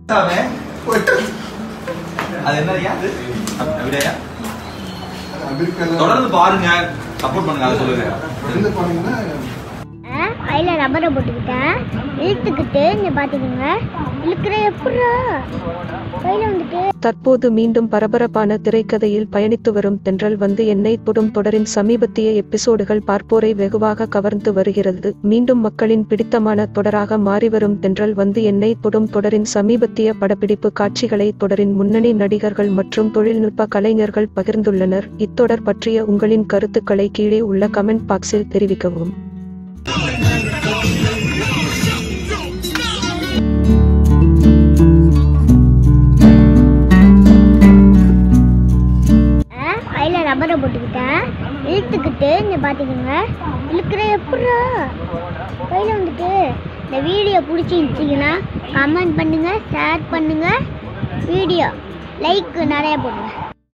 அவன் அது என்னய்யா அப்~ அப்படியா தொடர்ந்து பாருங்க சப்போர்ட் பண்ணுங்க அதை சொல்லுங்க கையில் ரப்பரை போட்டுக்கிட்டேன் இழுத்துக்கிட்டு இங்கே பார்த்துக்கோங்க இழுக்கிற எப்படா கையில் வந்துட்டு தற்போது மீண்டும் பரபரப்பான திரைக்கதையில் பயணித்து வரும் தென்றல் வந்து என்னை தொடும் தொடரின் சமீபத்திய எபிசோடுகள் பார்ப்போரை வெகுவாக கவர்ந்து வருகிறது மீண்டும் மக்களின் பிடித்தமான தொடராக மாறிவரும் தென்றல் வந்து என்னை தொடும் தொடரின் சமீபத்திய படப்பிடிப்பு காட்சிகளை தொடரின் முன்னணி நடிகர்கள் மற்றும் தொழில்நுட்ப கலைஞர்கள் பகிர்ந்துள்ளனர் இத்தொடர் பற்றிய உங்களின் கருத்துக்களை கீழே உள்ள கமெண்ட் பாக்ஸில் தெரிவிக்கவும் கையில் ரப்பரை போட்டுக்கிட்டேன் இழுத்துக்கிட்டு இங்கே பார்த்துக்கோங்க இழுக்கிற எப்படா கையில் வந்துட்டு இந்த வீடியோ பிடிச்சிருந்துச்சிங்கன்னா கமெண்ட் பண்ணுங்கள் ஷேர் பண்ணுங்கள் வீடியோ லைக் நிறைய போடுங்க